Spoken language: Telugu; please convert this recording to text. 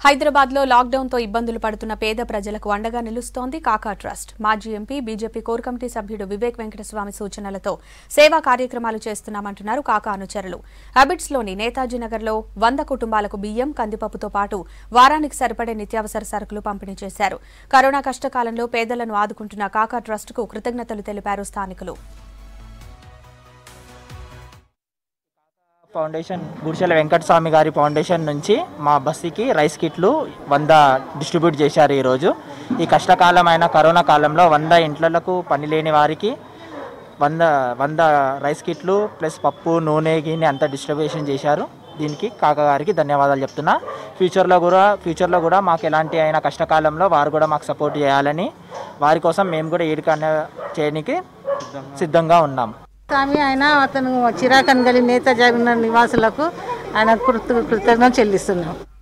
హైదరాబాద్ లో లాక్డౌన్ తో ఇబ్బందులు పడుతున్న పేద ప్రజలకు అండగా నిలుస్తోంది కాకా ట్రస్ట్ మాజీ ఎంపీ బీజేపీ కోర్ కమిటీ సభ్యుడు వివేక్ వెంకటస్వామి సూచనలతో సేవా కార్యక్రమాలు చేస్తున్నామంటున్నారు కాకా అనుచరులు అబిడ్స్ లోని నేతాజీ నగర్ లో వంద కుటుంబాలకు బియ్యం కందిపప్పుతో పాటు వారానికి సరిపడే నిత్యావసర సరుకులు పంపిణీ చేశారు కరోనా కష్టకాలంలో పేదలను ఆదుకుంటున్న కాకా ట్రస్ట్ కు కృతజ్ఞతలు తెలిపారు స్థానికులు ఫౌండేషన్ గుడిచెల వెంకటస్వామి గారి ఫౌండేషన్ నుంచి మా బస్సుకి రైస్ కిట్లు వంద డిస్ట్రిబ్యూట్ చేశారు ఈరోజు ఈ కష్టకాలమైన కరోనా కాలంలో వంద ఇంట్లకు పని లేని వారికి వంద వంద రైస్ కిట్లు ప్లస్ పప్పు నూనె గిన్నె అంతా డిస్ట్రిబ్యూషన్ చేశారు దీనికి కాక గారికి ధన్యవాదాలు చెప్తున్నా ఫ్యూచర్లో కూడా ఫ్యూచర్లో కూడా మాకు ఎలాంటి అయినా కష్టకాలంలో వారు కూడా మాకు సపోర్ట్ చేయాలని వారి కోసం మేము కూడా ఏడికన్నా చేయడానికి సిద్ధంగా ఉన్నాం స్వామి ఆయన అతను చిరాకన్ గలి నేత జగన్ నివాసులకు ఆయన కృత కృతజ్ఞతలు చెల్లిస్తున్నాం